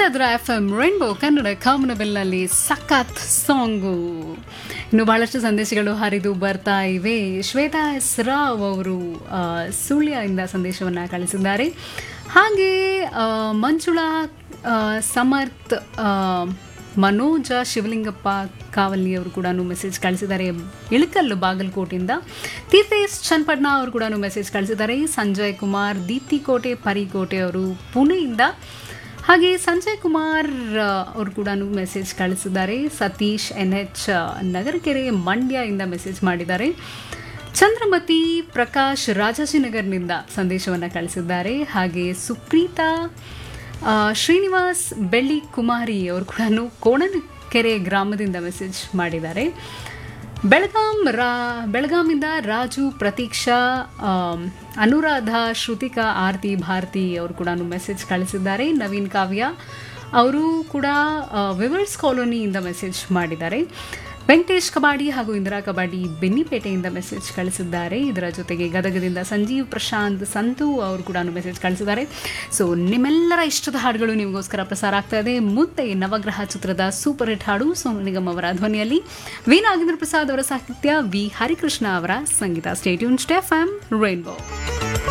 ಇದ್ರ F M rainbow Kannada ಕಾಮನಬೆಲ್ನಲ್ಲಿ ಸಖತ್ ಸಾಂಗು ಇನ್ನು ಬಹಳಷ್ಟು ಸಂದೇಶಗಳು ಹರಿದು ಬರ್ತಾ ಇವೆ ಶ್ವೇತಾ ಎಸ್ ರಾವ್ ಅವರು ಆ, ಸುಳ್ಯದಿಂದ ಸಂದೇಶವನ್ನು ಕಳಿಸಿದ್ದಾರೆ ಹಾಗೆ ಆ, ಮಂಜುಳಾ ಆ, ಸಮರ್ಥ್ ಆ, ಮನೋಜ ಶಿವಲಿಂಗಪ್ಪ ಕಾವಲಿ ಅವರು ಕೂಡ ಮೆಸೇಜ್ ಕಳಿಸಿದ್ದಾರೆ ಇಳಕಲ್ಲು ಬಾಗಲಕೋಟೆಯಿಂದ ತೀರ್ಥೇಶ್ ಚನ್ನಪಟ್ನ ಅವರು ಕೂಡ ಮೆಸೇಜ್ ಕಳಿಸಿದ್ದಾರೆ ಸಂಜಯ್ ಕುಮಾರ್ ದೀಪ್ತಿ ಕೋಟೆ ಪರಿಕೋಟೆ ಅವರು ಪುಣೆಯಿಂದ ಹಾಗೆ ಸಂಜಯ್ ಕುಮಾರ್ ಆ, ಅವರು ಕೂಡ ಮೆಸೇಜ್ ಕಳಿಸಿದ್ದಾರೆ ಸತೀಶ್ ಎನ್ ಎಚ್ ನಗರಕೆರೆ ಮಂಡ್ಯದಿಂದ ಮೆಸೇಜ್ ಮಾಡಿದ್ದಾರೆ ಚಂದ್ರಮತಿ ಪ್ರಕಾಶ್ ರಾಜಾಜಿನಗರ್ನಿಂದ ಸಂದೇಶವನ್ನು ಕಳಿಸಿದ್ದಾರೆ ಹಾಗೆ ಸುಪ್ರೀತಾ ಆ, ಶ್ರೀನಿವಾಸ್ ಬೆಳ್ಳಿ ಕುಮಾರಿ ಅವರು ಕೂಡ ಕೋಣನಕೆರೆ ಗ್ರಾಮದಿಂದ ಮೆಸೇಜ್ ಮಾಡಿದ್ದಾರೆ ಬೆಳಗಾಂ ರಾ ಬೆಳಗಾಮಿಂದ ರಾಜು ಪ್ರತೀಕ್ಷಾ ಆಮ್, ಅನುರಾಧ ಶ್ರುತಿಕಾ ಆರತಿ ಭಾರತಿ ಅವರು ಕೂಡ ಮೆಸೇಜ್ ಕಳಿಸಿದ್ದಾರೆ ನವೀನ್ ಕಾವ್ಯ ಅವರು ಕೂಡ ಆ, ವಿವರ್ಸ್ ಕಾಲೋನಿಯಿಂದ ಮೆಸೇಜ್ ಮಾಡಿದ್ದಾರೆ ವೆಂಕಟೇಶ್ ಕಬಾಡಿ ಹಾಗೂ ಇಂದಿರಾ ಕಬಾಡಿ ಬೆನ್ನಿಪೇಟೆಯಿಂದ ಮೆಸೇಜ್ ಕಳಿಸಿದ್ದಾರೆ ಇದರ ಜೊತೆಗೆ ಗದಗದಿಂದ ಸಂಜೀವ್ ಪ್ರಶಾಂತ್ ಸಂತು ಅವರು ಕೂಡ ಮೆಸೇಜ್ ಕಳಿಸಿದ್ದಾರೆ ಸೊ ನಿಮ್ಮೆಲ್ಲರ ಇಷ್ಟದ ಹಾಡುಗಳು ನಿಮಗೋಸ್ಕರ ಪ್ರಸಾರ ಆಗ್ತಾ ಇದೆ ಮುದ್ದೆ ನವಗ್ರಹ ಚಿತ್ರದ ಸೂಪರ್ ಹಿಟ್ ಹಾಡು ಸೋನು ನಿಗಮ್ ಅವರ ಧ್ವನಿಯಲ್ಲಿ ವಿ ನಾಗೇಂದ್ರ ಪ್ರಸಾದ್ ಅವರ ಸಾಹಿತ್ಯ ವಿ ಹರಿಕೃಷ್ಣ ಅವರ ಸಂಗೀತ ಸ್ಟೇಟ್ಯೂನ್ ಸ್ಟೆಫ್ ಆಮ್ ರೈನ್ಬೋ